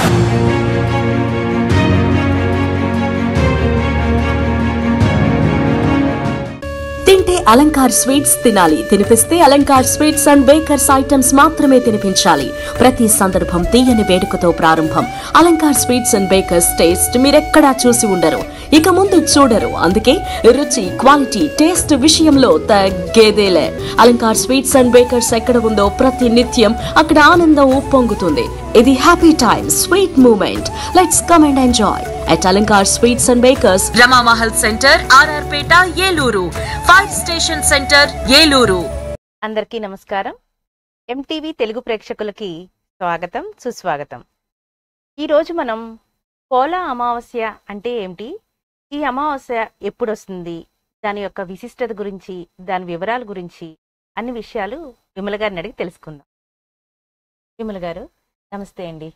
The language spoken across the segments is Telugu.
తింటే అలంకార్ స్వీట్స్ తినాలి తినిపిస్తే Alankar sweets and bakers items మాత్రమే తినిపించాలి ప్రతి సందర్భం తీయని వేడుకతో ప్రారంభం Alankar sweets and bakers taste మీరెక్కడా చూసి ఉండరు ఇక ముందు చూడరు అందుకే రుచి క్వాలిటీ టేస్ట్ విషయంలో తగ్గేదేలే అలంకార్ స్వీట్స్ అండ్ బేకర్స్ ఎక్కడ ఉందో ప్రతి నిత్యం అక్కడ ఆనందం ఉప్పొంగుతుంది ఇది happy time sweet moment let's come and enjoy at Alankar Sweets and Bakers, Rama Mahal Center, RR Peta, Yeluru, Fire Station Center, Yeluru. అందరికీ నమస్కారం ఎంటీవీ తెలుగు ప్రేక్షకులకి స్వాగతం సుస్వాగతం ఈరోజు మనం పోలా అమావాస్య అంటే ఏమిటి ఈ అమావాస్య ఎప్పుడు వస్తుంది దాని యొక్క విశిష్టత గురించి దాని వివరాల గురించి అన్ని విషయాలు విమల గారిని అడిగి తెలుసుకుందాం విమల గారు నమస్తే అండి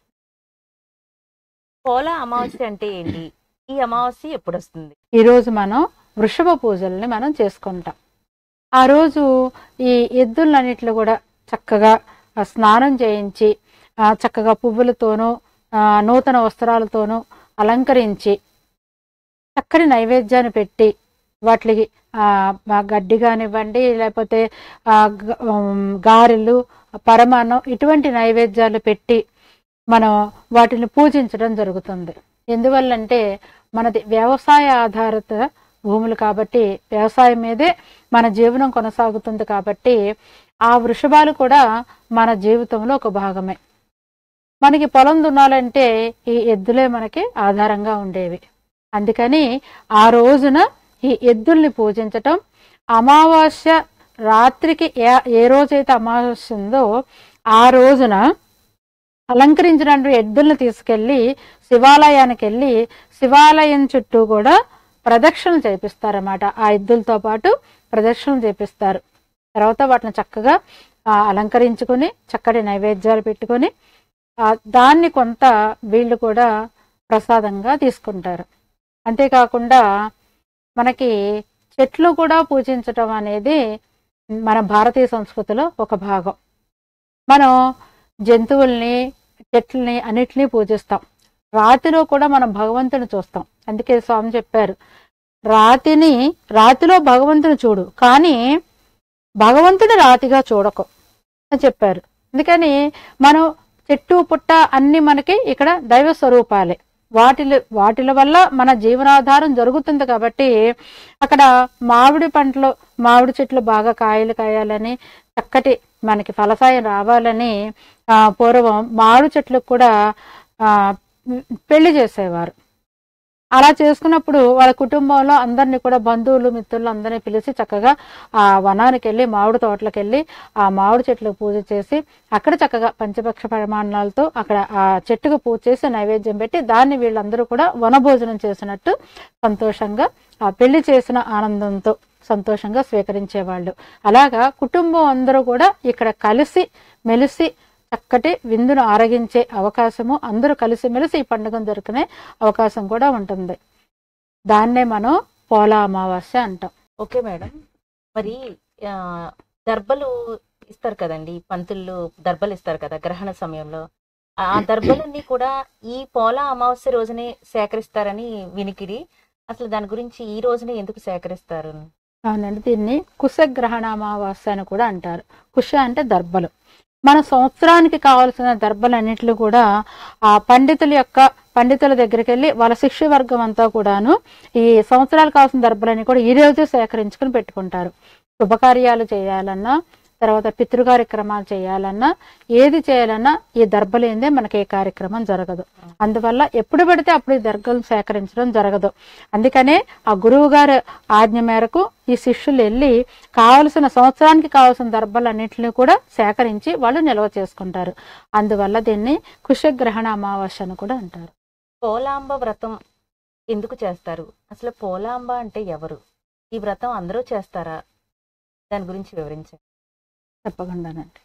పోలా అమావాస్య అంటే ఏంటి ఈ అమావాస్య ఎప్పుడు వస్తుంది ఈరోజు మనం వృషభ పూజల్ని మనం చేసుకుంటాం ఆ రోజు ఈ ఎద్దులన్నిట్లో కూడా చక్కగా ఆ, స్నానం చేయించి ఆ, చక్కగా పువ్వులతోనూ ఆ, నూతన వస్త్రాలతోనూ అలంకరించి చక్కటి నైవేద్యాన్ని పెట్టి వాటికి ఆ, ఆ గడ్డి కానివ్వండి లేకపోతే ఆ, గ- ఉమ్, గారెలు పరమాన్నం ఇటువంటి నైవేద్యాలు పెట్టి మనం వాటిని పూజించడం జరుగుతుంది ఎందువల్లంటే మనది వ్యవసాయ ఆధారిత భూములు కాబట్టి వ్యవసాయం మీదే మన జీవనం కొనసాగుతుంది కాబట్టి ఆ వృషభాలు కూడా మన జీవితంలో ఒక భాగమే మనకి పొలం దున్నాలంటే ఈ ఎద్దులే మనకి ఆధారంగా ఉండేవి అందుకని ఆ రోజున ఈ ఎద్దుల్ని పూజించటం అమావాస్య రాత్రికి ఏ ఏ రోజైతే అమావాస్య ఉందో ఆ రోజున అలంకరించిన ఎద్దుల్ని తీసుకెళ్లి శివాలయానికి వెళ్ళి శివాలయం చుట్టూ కూడా ప్రదక్షిణలు చేపిస్తారన్నమాట ఆ ఎద్దులతో పాటు ప్రదక్షిణలు చేపిస్తారు తర్వాత వాటిని చక్కగా ఆ, అలంకరించుకొని చక్కటి నైవేద్యాలు పెట్టుకొని ఆ, దాన్ని కొంత వీళ్ళు కూడా ప్రసాదంగా తీసుకుంటారు అంతేకాకుండా మనకి చెట్లు కూడా పూజించటం అనేది మన భారతీయ సంస్కృతిలో ఒక భాగం మనం జంతువుల్ని చెట్లని అన్నిటినీ పూజిస్తాం రాతిలో కూడా మనం భగవంతుని చూస్తాం అందుకే స్వామి చెప్పారు రాతిని రాతిలో భగవంతుని చూడు కానీ భగవంతుని రాతిగా చూడకు అని చెప్పారు అందుకని మనం చెట్టు పుట్ట అన్ని మనకి ఇక్కడ దైవ స్వరూపాలే వాటిల వాటిల వల్ల మన జీవనాధారం జరుగుతుంది కాబట్టి అక్కడ మామిడి పంటలు మామిడి చెట్లు బాగా కాయలు కాయాలని చక్కటి మనకి ఫలసాయం రావాలని ఆ, పూర్వం మామిడి చెట్లకు కూడా ఆ, పెళ్లి చేసేవారు అలా చేసుకున్నప్పుడు వాళ్ళ కుటుంబంలో అందరినీ కూడా బంధువులు మిత్రులు అందరినీ పిలిచి చక్కగా ఆ వనానికి వెళ్ళి మామిడి తోటలకు వెళ్ళి ఆ మామిడి చెట్లకు పూజ చేసి అక్కడ చక్కగా పంచపక్ష ప్రమాణాలతో అక్కడ ఆ చెట్టుకు పూజ చేసి నైవేద్యం పెట్టి దాన్ని వీళ్ళందరూ కూడా వనభోజనం చేసినట్టు సంతోషంగా ఆ పెళ్లి చేసిన ఆనందంతో సంతోషంగా స్వీకరించేవాళ్ళు అలాగా కుటుంబం అందరూ కూడా ఇక్కడ కలిసి మెలిసి చక్కటి విందును ఆరగించే అవకాశము అందరూ కలిసిమెలిసి ఈ పండుగను జరుపుకునే అవకాశం కూడా ఉంటుంది దాన్నే మనం పోలా అమావాస్య అంటాం ఓకే మేడం మరి ఆ, దర్బలు ఇస్తారు కదండి పంతులు దర్బలు ఇస్తారు కదా గ్రహణ సమయంలో ఆ దర్బలన్నీ కూడా ఈ పోలా అమావాస్య రోజునే సేకరిస్తారని వినికిడి అసలు దాని గురించి ఈ రోజునే ఎందుకు సేకరిస్తారు అవునండి దీన్ని కుశగ్రహణ అమావాస్య అని కూడా అంటారు కుశ అంటే దర్బలు మన సంవత్సరానికి కావాల్సిన దర్బలన్నిట్లు కూడా ఆ పండితుల యొక్క పండితుల దగ్గరికి వెళ్ళి వాళ్ళ శిష్య వర్గం అంతా కూడాను ఈ సంవత్సరాలు కావాల్సిన దర్బలన్నీ కూడా ఈ రోజు సేకరించుకుని పెట్టుకుంటారు శుభకార్యాలు చేయాలన్నా తర్వాత పితృ కార్యక్రమాలు చేయాలన్నా ఏది చేయాలన్నా ఈ దర్బలేందే మనకి ఏ కార్యక్రమం జరగదు అందువల్ల ఎప్పుడు పెడితే అప్పుడు ఈ దర్గలు సేకరించడం జరగదు అందుకనే ఆ గురువు గారి ఆజ్ఞ మేరకు ఈ శిష్యులు వెళ్ళి కావలసిన సంవత్సరానికి కావాల్సిన దర్భలన్నింటినీ కూడా సేకరించి వాళ్ళు నిల్వ చేసుకుంటారు అందువల్ల దీన్ని కుశగ్రహణ అమావాస్య అని కూడా అంటారు పోలాంబ వ్రతం ఎందుకు చేస్తారు అసలు పోలాంబ అంటే ఎవరు ఈ వ్రతం అందరూ చేస్తారా దాని గురించి వివరించండి తప్పకుండానండి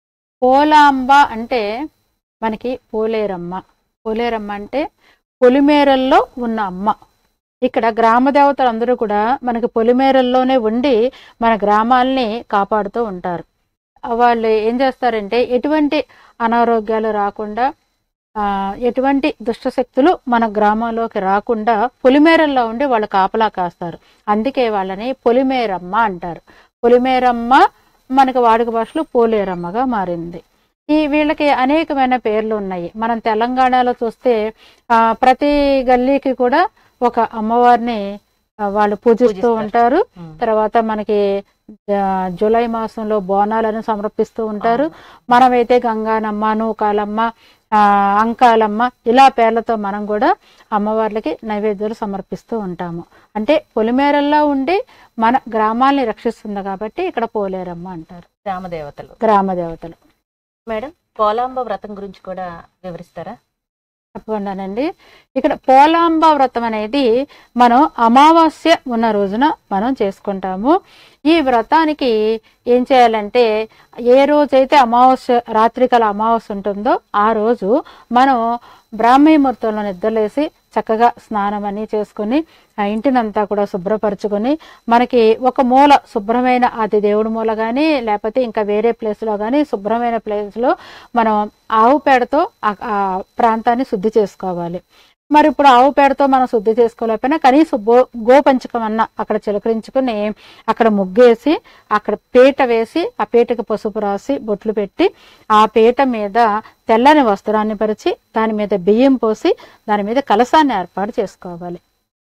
పోలాంబ అంటే మనకి పోలేరమ్మ పోలేరమ్మ అంటే పొలిమేరల్లో ఉన్న అమ్మ ఇక్కడ గ్రామ దేవతలు అందరూ కూడా మనకి పొలిమేరల్లోనే ఉండి మన గ్రామాల్ని కాపాడుతూ ఉంటారు వాళ్ళు ఏం చేస్తారంటే ఎటువంటి అనారోగ్యాలు రాకుండా ఆ, ఎటువంటి దుష్టశక్తులు మన గ్రామంలోకి రాకుండా పొలిమేరల్లో ఉండి వాళ్ళు కాపలా కాస్తారు అందుకే వాళ్ళని పొలిమేరమ్మ అంటారు పొలిమేరమ్మ మనకి వాడుక భాషలో పోలేరమ్మగా మారింది ఈ వీళ్ళకి అనేకమైన పేర్లు ఉన్నాయి మనం తెలంగాణలో చూస్తే ఆ, ప్రతి గల్లీకి కూడా ఒక అమ్మవారిని ఆ, వాళ్ళు పూజిస్తూ పూజిస్తారు. ఉంటారు ఉమ్. తర్వాత మనకి ఆ, జూలై మాసంలో బోనాలను సమర్పిస్తూ ఉంటారు మనమైతే గంగానమ్మ నూకాలమ్మ ఆ, అంకాలమ్మ ఇలా పేర్లతో మనం కూడా అమ్మవార్లకి నైవేద్యాలు సమర్పిస్తూ ఉంటాము అంటే పొలిమేరల్లో ఉండి మన గ్రామాల్ని రక్షిస్తుంది కాబట్టి ఇక్కడ పోలేరమ్మ అంటారు గ్రామ దేవతలు గ్రామ దేవతలు మేడం పోలాంబ వ్రతం గురించి కూడా వివరిస్తారా తప్పకుండానండి ఇక్కడ పోలాంబ వ్రతం అనేది మనం అమావాస్య ఉన్న రోజున మనం చేసుకుంటాము ఈ వ్రతానికి ఏం చేయాలంటే ఏ రోజైతే అమావాస్య రాత్రికల అమావాస్య ఉంటుందో ఆ రోజు మనం బ్రాహ్మీ ముహూర్తంలో నిద్రలేసి చక్కగా స్నానం అన్ని చేసుకుని ఆ ఇంటినంతా కూడా శుభ్రపరచుకొని మనకి ఒక మూల శుభ్రమైన అది దేవుడి మూల కానీ లేకపోతే ఇంకా వేరే ప్లేస్లో కానీ శుభ్రమైన ప్లేస్లో మనం ఆవు పేడతో ఆ- ఆ ప్రాంతాన్ని శుద్ధి చేసుకోవాలి మరి ఇప్పుడు ఆవు పేడతో మనం శుద్ధి చేసుకోలేకపోయినా కనీసం గో గోపంచకం అన్న అక్కడ చిలకరించుకుని అక్కడ ముగ్గేసి అక్కడ పీట వేసి ఆ పీటకి పసుపు రాసి బొట్లు పెట్టి ఆ పీట మీద తెల్లని వస్త్రాన్ని పరిచి దాని మీద బియ్యం పోసి దాని మీద కలసాన్ని ఏర్పాటు చేసుకోవాలి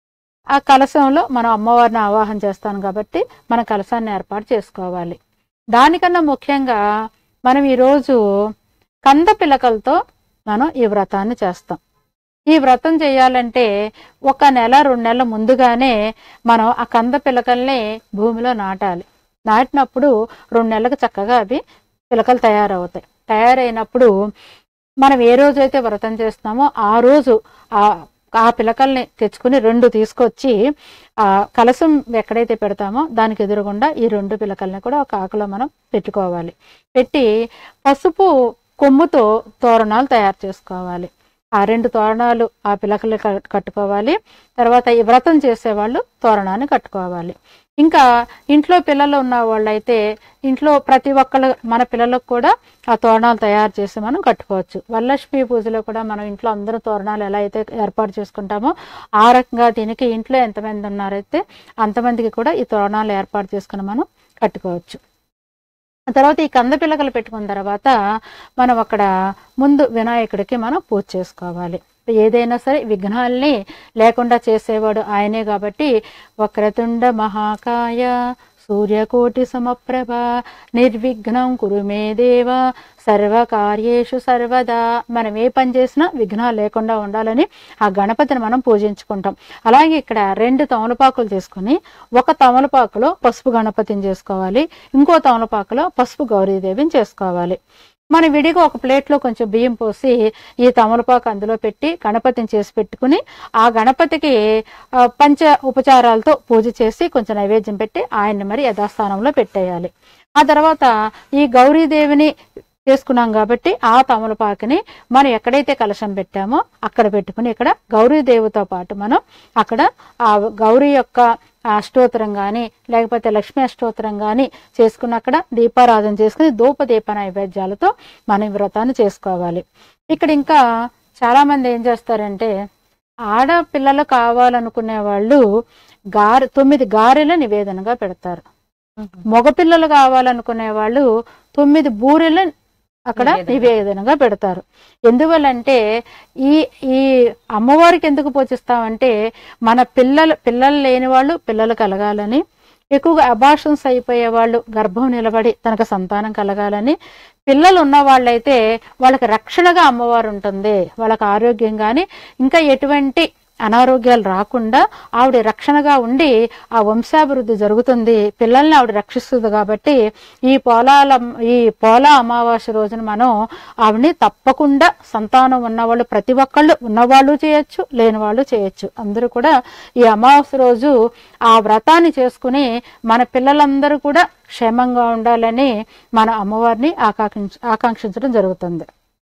ఆ కలశంలో మనం అమ్మవారిని ఆవాహన చేస్తాం కాబట్టి మన కలశాన్ని ఏర్పాటు చేసుకోవాలి దానికన్నా ముఖ్యంగా మనం ఈరోజు కంద పిలకలతో మనం ఈ వ్రతాన్ని చేస్తాం ఈ వ్రతం చేయాలంటే ఒక నెల రెండు నెలల ముందుగానే మనం ఆ కంద పిలకల్ని భూమిలో నాటాలి నాటినప్పుడు రెండు నెలలకు చక్కగా అవి పిలకలు తయారవుతాయి తయారైనప్పుడు మనం ఏ రోజు అయితే వ్రతం చేస్తున్నామో ఆ రోజు ఆ ఆ పిలకల్ని తెచ్చుకుని రెండు తీసుకొచ్చి ఆ కలసం ఎక్కడైతే పెడతామో దానికి ఎదురుగుండా ఈ రెండు పిలకల్ని కూడా ఒక ఆకులో మనం పెట్టుకోవాలి పెట్టి పసుపు కొమ్ముతో తోరణాలు తయారు చేసుకోవాలి ఆ రెండు తోరణాలు ఆ పిలకలు క- కట్టుకోవాలి తర్వాత ఈ వ్రతం చేసేవాళ్ళు తోరణాన్ని కట్టుకోవాలి ఇంకా ఇంట్లో పిల్లలు ఉన్న వాళ్ళైతే ఇంట్లో ప్రతి ఒక్కళ్ళు మన పిల్లలకు కూడా ఆ తోరణాలు తయారు చేసి మనం కట్టుకోవచ్చు వరలక్ష్మి పూజలో కూడా మనం ఇంట్లో అందరూ తోరణాలు ఎలా అయితే ఏర్పాటు చేసుకుంటామో ఆ రకంగా దీనికి ఇంట్లో ఎంతమంది ఉన్నారైతే అంతమందికి కూడా ఈ తోరణాలు ఏర్పాటు చేసుకుని మనం కట్టుకోవచ్చు ఆ తర్వాత ఈ కంద పిల్లకలు పెట్టుకున్న తర్వాత మనం అక్కడ ముందు వినాయకుడికి మనం పూజ చేసుకోవాలి ఏదైనా సరే విఘ్నాల్ని లేకుండా చేసేవాడు ఆయనే కాబట్టి వక్రతుండ మహాకాయ సూర్యకోటి సమప్రభ నిర్విఘ్నం కురు మే దేవ సర్వకార్యేషు సర్వదా మనం ఏ పని చేసినా విఘ్నాలు లేకుండా ఉండాలని ఆ గణపతిని మనం పూజించుకుంటాం అలాగే ఇక్కడ రెండు తమలపాకులు తీసుకుని ఒక తమలపాకులో పసుపు గణపతిని చేసుకోవాలి ఇంకో తమలపాకులో పసుపు గౌరీదేవిని చేసుకోవాలి మనం విడిగా ఒక ప్లేట్లో కొంచెం బియ్యం పోసి ఈ తమలపాకు అందులో పెట్టి గణపతిని చేసి పెట్టుకుని ఆ గణపతికి ఆ, పంచ ఉపచారాలతో పూజ చేసి కొంచెం నైవేద్యం పెట్టి ఆయన్ని మరి యథాస్థానంలో పెట్టేయాలి ఆ తర్వాత ఈ గౌరీదేవిని చేసుకున్నాం కాబట్టి ఆ తమలపాకుని మనం ఎక్కడైతే కలశం పెట్టామో అక్కడ పెట్టుకుని ఇక్కడ గౌరీదేవితో పాటు మనం అక్కడ ఆ గౌరీ యొక్క ఆ అష్టోత్తరం కానీ లేకపోతే లక్ష్మీ అష్టోత్తరం కానీ చేసుకుని అక్కడ దీపారాధన చేసుకుని ధూపదీప నైవేద్యాలతో మనం ఈ వ్రతాన్ని చేసుకోవాలి ఇక్కడ ఇంకా చాలా మంది ఏం చేస్తారంటే ఆడపిల్లలు కావాలనుకునే వాళ్ళు గారె తొమ్మిది గారెల నివేదనగా పెడతారు మగపిల్లలు కావాలనుకునే వాళ్ళు తొమ్మిది బూరెలు అక్కడ నివేదన. నివేదనగా పెడతారు ఎందువల్లంటే ఈ ఈ అమ్మవారికి ఎందుకు పూజిస్తామంటే మన పిల్లలు పిల్లలు లేని వాళ్ళు పిల్లలు కలగాలని ఎక్కువగా అబార్షన్స్ అయిపోయే వాళ్ళు గర్భం నిలబడి తనకు సంతానం కలగాలని పిల్లలు ఉన్న వాళ్ళైతే వాళ్ళకి రక్షణగా అమ్మవారు ఉంటుంది వాళ్ళకి ఆరోగ్యం కానీ ఇంకా ఎటువంటి అనారోగ్యాలు రాకుండా ఆవిడ రక్షణగా ఉండి ఆ వంశాభివృద్ధి జరుగుతుంది పిల్లల్ని ఆవిడ రక్షిస్తుంది కాబట్టి ఈ పోలాల ఈ పోలా అమావాస్య రోజున మనం ఆవిడని తప్పకుండా సంతానం ఉన్నవాళ్ళు ప్రతి ఒక్కళ్ళు ఉన్నవాళ్ళు చేయొచ్చు లేని వాళ్ళు చేయొచ్చు అందరూ కూడా ఈ అమావాస్య రోజు ఆ వ్రతాన్ని చేసుకుని మన పిల్లలందరూ కూడా క్షేమంగా ఉండాలని మన అమ్మవారిని ఆకాంక్ష ఆకాంక్షించడం జరుగుతుంది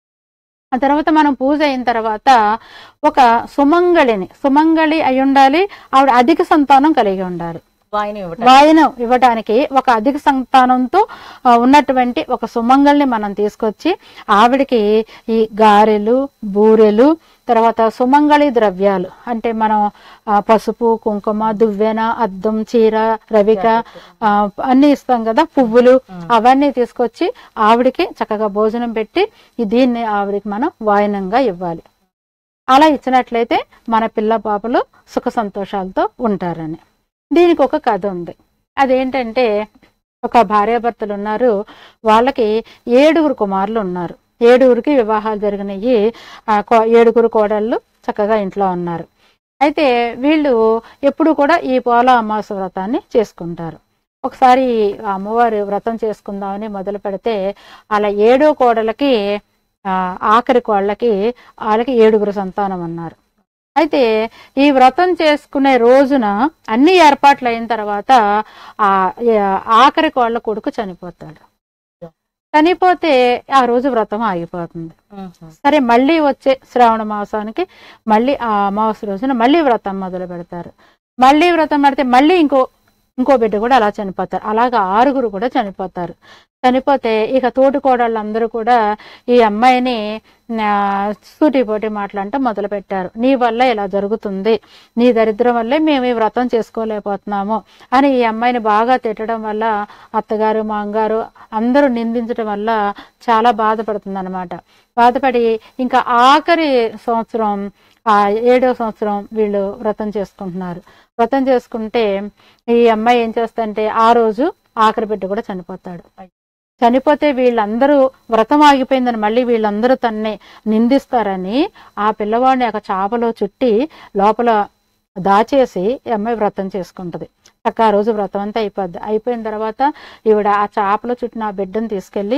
ఆ తర్వాత మనం పూజ అయిన తర్వాత ఒక సుమంగళిని సుమంగళి అయి ఉండాలి ఆవిడ అధిక సంతానం కలిగి ఉండాలి వాయిని ఇవ్వటం వాయనం ఇవ్వడానికి ఒక అధిక సంతానంతో ఆ, ఉన్నటువంటి ఒక సుమంగల్ని మనం తీసుకొచ్చి ఆవిడకి ఈ గారెలు బూరెలు తర్వాత సుమంగళి ద్రవ్యాలు అంటే మనం ఆ, పసుపు కుంకుమ దువ్వెన అద్దం చీర రవిక ఆ, అన్ని ఇస్తాం కదా పువ్వులు అవన్నీ తీసుకొచ్చి ఆవిడకి చక్కగా భోజనం పెట్టి ఈ దీన్ని ఆవిడకి మనం వాయనంగా ఇవ్వాలి అలా ఇచ్చినట్లయితే మన పిల్ల పాపలు సుఖ సంతోషాలతో ఉంటారని దీనికి ఒక కథ ఉంది అదేంటంటే ఒక భార్యాభర్తలు ఉన్నారు వాళ్ళకి ఏడుగురు కుమారులు ఉన్నారు ఏడుగురికి వివాహాలు జరిగినాయి ఆ కో- ఏడుగురు కోడళ్ళు చక్కగా ఇంట్లో ఉన్నారు అయితే వీళ్ళు ఎప్పుడు కూడా ఈ పోల అమావాస్య వ్రతాన్ని చేసుకుంటారు ఒకసారి ఆ అమ్మవారి వ్రతం చేసుకుందామని మొదలు పెడితే అలా ఏడో కోడలకి ఆ, ఆఖరి కోళ్ళకి వాళ్ళకి ఏడుగురు సంతానం అన్నారు అయితే ఈ వ్రతం చేసుకునే రోజున అన్ని ఏర్పాట్లు అయిన తర్వాత ఆ ఆ- ఆఖరి కోళ్ళ కొడుకు చనిపోతాడు చనిపోతే ఆ రోజు వ్రతం ఆగిపోతుంది సరే మళ్ళీ వచ్చే శ్రావణ మాసానికి మళ్ళీ ఆ అమావాస్య రోజున మళ్ళీ వ్రతం మొదలు పెడతారు మళ్ళీ వ్రతం పెడితే మళ్ళీ ఇంకో ఇంకో బిడ్డ కూడా అలా చనిపోతారు అలాగా ఆరుగురు కూడా చనిపోతారు చనిపోతే ఇక తోటి కోడళ్ళందరూ కూడా ఈ అమ్మాయిని ఆ, సూటిపోటి మాటలంటే మొదలు పెట్టారు నీ వల్ల ఇలా జరుగుతుంది నీ దరిద్రం వల్లే మేము ఈ వ్రతం చేసుకోలేకపోతున్నాము అని ఈ అమ్మాయిని బాగా తిట్టడం వల్ల అత్తగారు మాంగారు అందరూ నిందించడం వల్ల చాలా బాధపడుతుంది అనమాట బాధపడి ఇంకా ఆఖరి సంవత్సరం ఆ ఏడో సంవత్సరం వీళ్ళు వ్రతం చేసుకుంటున్నారు వ్రతం చేసుకుంటే ఈ అమ్మాయి ఏం చేస్తంటే ఆ రోజు ఆఖరి బిడ్డ కూడా చనిపోతాడు చనిపోతే వీళ్ళందరూ వ్రతం ఆగిపోయిందని మళ్ళీ వీళ్ళందరూ తన్ని నిందిస్తారని ఆ పిల్లవాడిని ఒక చాపలో చుట్టి లోపల దాచేసి ఈ అమ్మాయి వ్రతం చేసుకుంటది చక్క ఆ రోజు వ్రతం అంతా అయిపోద్ది అయిపోయిన తర్వాత ఈవిడ ఆ చాపలో చుట్టిన ఆ బిడ్డను తీసుకెళ్లి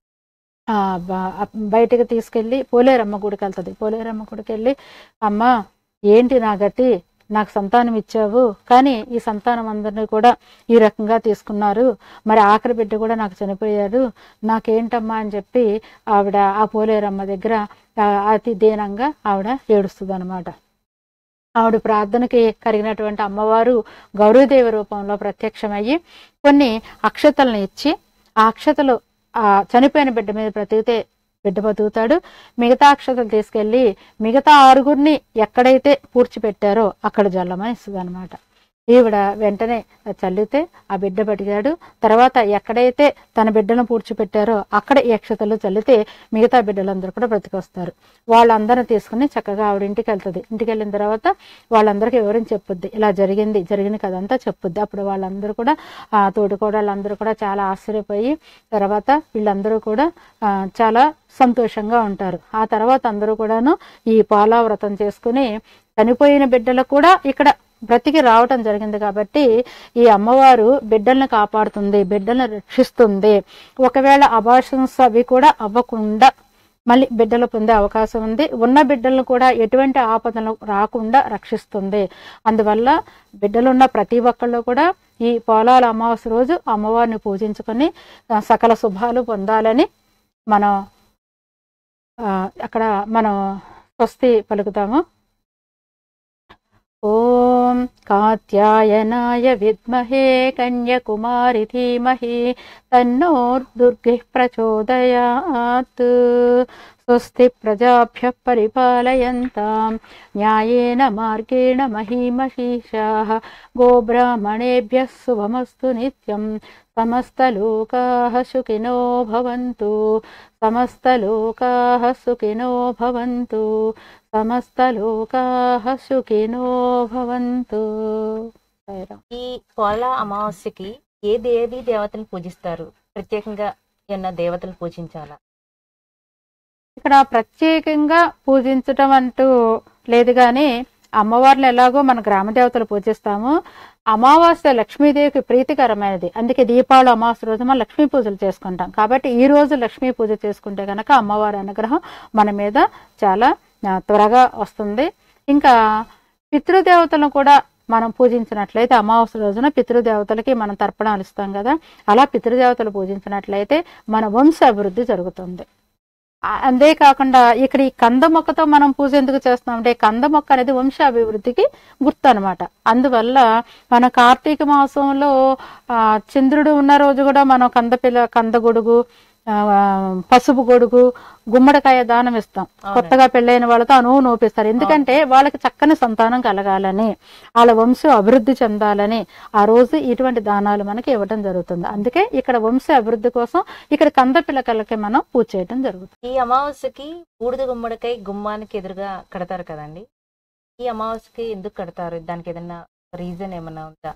ఆ బ- బయటికి తీసుకెళ్లి పోలేరమ్మ గుడికి వెళ్తుంది పోలేరమ్మ గుడికి వెళ్ళి అమ్మ ఏంటి నా గతి నాకు సంతానం ఇచ్చావు కానీ ఈ సంతానం అందరినీ కూడా ఈ రకంగా తీసుకున్నారు మరి ఆఖరి బిడ్డ కూడా నాకు చనిపోయాడు నాకేంటమ్మా అని చెప్పి ఆవిడ ఆ పోలేరమ్మ దగ్గర ఆ, అతి దీనంగా ఆవిడ ఏడుస్తుంది అనమాట ఆవిడ ప్రార్థనకి కరిగినటువంటి అమ్మవారు గౌరీదేవి రూపంలో ప్రత్యక్షమయ్యి కొన్ని అక్షతలను ఇచ్చి ఆ అక్షతలు ఆ చనిపోయిన బిడ్డ మీద బ్రతికితే బిడ్డ బతుకుతాడు మిగతా అక్షతలు తీసుకెళ్లి మిగతా ఆరుగురిని ఎక్కడైతే పూడ్చిపెట్టారో అక్కడ జల్లమని ఇస్తుంది అనమాట ఈవిడ వెంటనే చల్లితే ఆ బిడ్డ బతికాడు తర్వాత ఎక్కడైతే తన బిడ్డను పూడ్చిపెట్టారో అక్కడ ఈ అక్షతలు చల్లితే మిగతా బిడ్డలందరూ కూడా బ్రతికొస్తారు వాళ్ళందరిని తీసుకుని చక్కగా ఆవిడ ఇంటికి వెళ్తుంది ఇంటికి వెళ్ళిన తర్వాత వాళ్ళందరికీ వివరించి చెప్పుద్ది ఇలా జరిగింది జరిగిన కదంతా చెప్పుద్ది అప్పుడు వాళ్ళందరూ కూడా ఆ తోటికోడళ్ళందరూ కూడా చాలా ఆశ్చర్యపోయి తర్వాత వీళ్ళందరూ కూడా ఆ, చాలా సంతోషంగా ఉంటారు ఆ తర్వాత అందరూ కూడాను ఈ పాలా వ్రతం చేసుకుని చనిపోయిన బిడ్డలకు కూడా ఇక్కడ బ్రతికి రావటం జరిగింది కాబట్టి ఈ అమ్మవారు బిడ్డల్ని కాపాడుతుంది బిడ్డల్ని రక్షిస్తుంది ఒకవేళ అబార్షన్స్ అవి కూడా అవ్వకుండా మళ్ళీ బిడ్డలు పొందే అవకాశం ఉంది ఉన్న బిడ్డలను కూడా ఎటువంటి ఆపదలు రాకుండా రక్షిస్తుంది అందువల్ల బిడ్డలున్న ప్రతి ఒక్కళ్ళు కూడా ఈ పోలాల అమావాస్య రోజు అమ్మవారిని పూజించుకొని ఆ, సకల శుభాలు పొందాలని మనం ఆ, అక్కడ మనం స్వస్తి పలుకుతాము ఓం కాత్యాయనాయ విద్మహే కన్యకుమారి ధీమహి తన్నోర్దుర్గి ప్రచోదయాత్ స్వస్తి ప్రజాభ్య పరిపాలయంతాం న్యాయేన మార్గేణ మహీమహీషా గోబ్రాహ్మణేభ్య శుభమస్తు నిత్యం సమస్తలోకాः సుఖినో భవంతు సమస్తలోకాः సుఖినో భవంతు సమస్తలోకాः సుఖినో భవంతు సాయిరాం. ఈ కోళ్ళ అమావాస్యకి ఏ దేవి దేవతలు పూజిస్తారు ప్రత్యేకంగా ఏమన్నా దేవతలు పూజించాలా ఇక్కడ ప్రత్యేకంగా పూజించటం అంటూ లేదు కానీ అమ్మవారిని ఎలాగో మన గ్రామ దేవతలు పూజిస్తాము అమావాస్య లక్ష్మీదేవికి ప్రీతికరమైనది అందుకే దీపావళి అమావాస్య రోజు మనం లక్ష్మీ పూజలు చేసుకుంటాం కాబట్టి ఈ రోజు లక్ష్మీ పూజ చేసుకుంటే గనక అమ్మవారి అనుగ్రహం మన మీద చాలా ఆ, త్వరగా వస్తుంది ఇంకా పితృదేవతలను కూడా మనం పూజించినట్లయితే అమావాస్య రోజున పితృదేవతలకి మనం తర్పణాలు ఇస్తాం కదా అలా పితృదేవతలు పూజించినట్లయితే మన వంశ అభివృద్ధి జరుగుతుంది ఆ- అంతేకాకుండా ఇక్కడ ఈ కంద మొక్కతో మనం పూజ ఎందుకు చేస్తున్నాం అంటే కంద మొక్క అనేది వంశాభివృద్ధికి గుర్తు అనమాట అందువల్ల మన కార్తీక మాసంలో ఆ, చంద్రుడు ఉన్న రోజు కూడా మనం కంద పిల్ల కంద గొడుగు ఆ, పసుపు గొడుగు గుమ్మడికాయ దానం ఇస్తాం కొత్తగా పెళ్ళైన వాళ్ళతో అనువు నోపిస్తారు ఎందుకంటే వాళ్ళకి చక్కని సంతానం కలగాలని వాళ్ళ వంశం అభివృద్ధి చెందాలని ఆ రోజు ఇటువంటి దానాలు మనకి ఇవ్వడం జరుగుతుంది అందుకే ఇక్కడ వంశ అభివృద్ధి కోసం ఇక్కడ కంద పిల్లకలకి మనం పూజ చేయడం జరుగుతుంది ఈ అమావాస్యకి బూడిద గుమ్మడికాయ గుమ్మానికి ఎదురుగా కడతారు కదండి ఈ అమావాస్యకి ఎందుకు కడతారు దానికి ఏదైనా రీజన్ ఏమన్నా ఉందా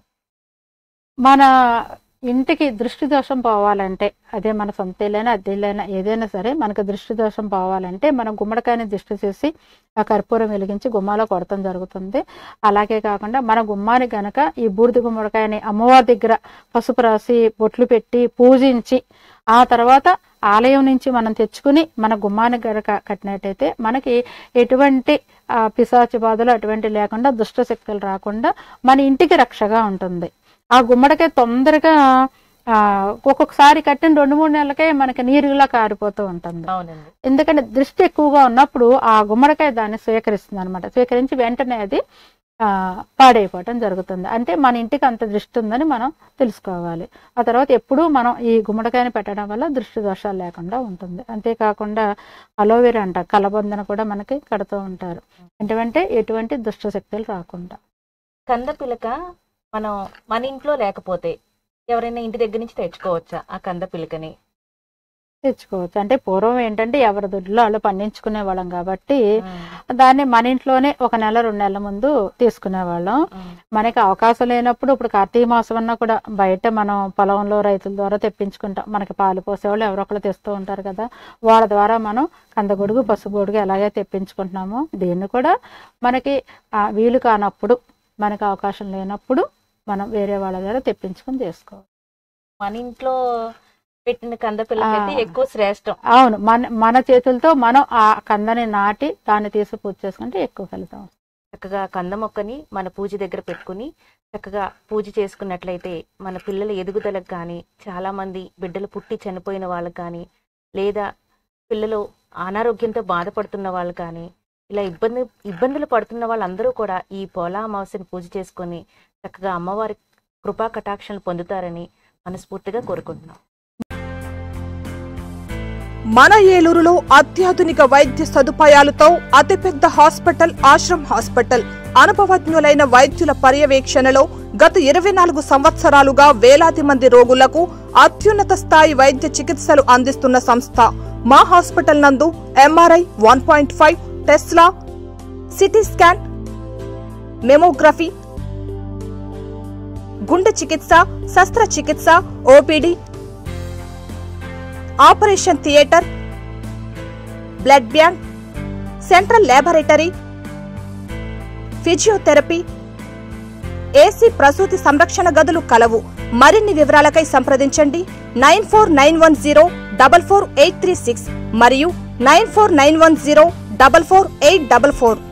మన ఇంటికి దృష్టి దోషం పోవాలంటే అదే మన సొంత ఇల్లైనా అద్దె ఇల్లైనా ఏదైనా సరే మనకు దృష్టి దోషం పోవాలంటే మనం గుమ్మడికాయని దృష్టి చేసి ఆ కర్పూరం వెలిగించి గుమ్మాలో కొడతాం జరుగుతుంది అలాగే కాకుండా మన గుమ్మానికి గనక ఈ బూడిద గుమ్మడికాయని అమ్మవారి దగ్గర పసుపు రాసి బొట్లు పెట్టి పూజించి ఆ తర్వాత ఆలయం నుంచి మనం తెచ్చుకుని మన గుమ్మానికి గనక కట్టినట్టయితే మనకి ఎటువంటి ఆ, పిశాచి బాధలు అటువంటి లేకుండా దుష్ట శక్తులు రాకుండా మన ఇంటికి రక్షగా ఉంటుంది ఆ గుమ్మడికాయ తొందరగా ఆ, ఒక్కొక్కసారి కట్టిన రెండు మూడు నెలలకే మనకి నీరులా కారిపోతూ ఉంటుంది అవునండి ఎందుకంటే దృష్టి ఎక్కువగా ఉన్నప్పుడు ఆ గుమ్మడికాయ దాన్ని స్వీకరిస్తుంది అనమాట స్వీకరించి వెంటనే అది ఆ, పాడైపోవటం జరుగుతుంది అంటే మన ఇంటికి అంత దృష్టి ఉందని మనం తెలుసుకోవాలి ఆ తర్వాత ఎప్పుడూ మనం ఈ గుమ్మడికాయని పెట్టడం వల్ల దృష్టి దోషాలు లేకుండా ఉంటుంది అంతేకాకుండా అలోవెరా అంట కలబందన కూడా మనకి కడుతూ ఉంటారు ఎందుకంటే ఎటువంటి దుష్ట శక్తులు రాకుండా కంద పిలక మనం మన ఇంట్లో లేకపోతే ఎవరైనా ఇంటి దగ్గర నుంచి తెచ్చుకోవచ్చా ఆ కంద పిలకని తెచ్చుకోవచ్చు అంటే పూర్వం ఏంటంటే ఎవరి దొడ్లో వాళ్ళు పండించుకునే వాళ్ళం కాబట్టి దాన్ని మన ఇంట్లోనే ఒక నెల రెండు నెలల ముందు తీసుకునేవాళ్ళం మనకి అవకాశం లేనప్పుడు ఇప్పుడు కార్తీక మాసం అన్నా కూడా బయట మనం పొలంలో రైతుల ద్వారా తెప్పించుకుంటాం మనకి పాలు పోసేవాళ్ళు ఎవరో ఒకరు తెస్తూ ఉంటారు కదా వాళ్ళ ద్వారా మనం కందగొడుగు పసుగొడుగు ఎలాగే తెప్పించుకుంటున్నామో దీన్ని కూడా మనకి ఆ, వీలు కానప్పుడు మనకి అవకాశం లేనప్పుడు మనం వేరే వాళ్ళ ద్వారా తెప్పించుకొని చేసుకోవాలి మన ఇంట్లో పెట్టిన కంద పిల్లకైతే ఆ. ఎక్కువ శ్రేష్టం అవును మన మన చేతులతో మనం ఆ కందని నాటి దాన్ని తీసి పూజ చేసుకుంటే ఎక్కువ ఫలితం వస్తుంది. చక్కగా కంద మొక్కని మన పూజ దగ్గర పెట్టుకుని చక్కగా పూజ చేసుకున్నట్లయితే మన పిల్లల ఎదుగుదలకు కానీ చాలా మంది బిడ్డలు పుట్టి చనిపోయిన వాళ్ళకి కానీ లేదా పిల్లలు అనారోగ్యంతో బాధపడుతున్న వాళ్ళు కానీ ఇలా ఇబ్బంది ఇబ్బందులు పడుతున్న వాళ్ళందరూ కూడా ఈ పోలా అమావాస్యని పూజ చేసుకొని చక్కగా అమ్మవారి కృపా కటాక్షలు పొందుతారని మనస్ఫూర్తిగా కోరుకుంటున్నాం మన ఏలూరులో అత్యాధునిక వైద్య సదుపాయాలతో అతిపెద్ద హాస్పిటల్ ఆశ్రమ్ హాస్పిటల్ అనుభవజ్ఞులైన వైద్యుల పర్యవేక్షణలో గత ఇరవై నాలుగు సంవత్సరాలుగా వేలాది మంది రోగులకు అత్యున్నత స్థాయి వైద్య చికిత్సలు అందిస్తున్న సంస్థ మా హాస్పిటల్ నందు MRI one point five tesla CT scan mammography గుండె చికిత్స శస్త్రచికిత్స OPD operation theatre blood bank central laboratory physiotherapy AC ప్రసూతి సంరక్షణ గదులు కలవు మరిన్ని వివరాలకై సంప్రదించండి nine four nine one zero double four eight three six మరియు nine four nine one zero double four eight double four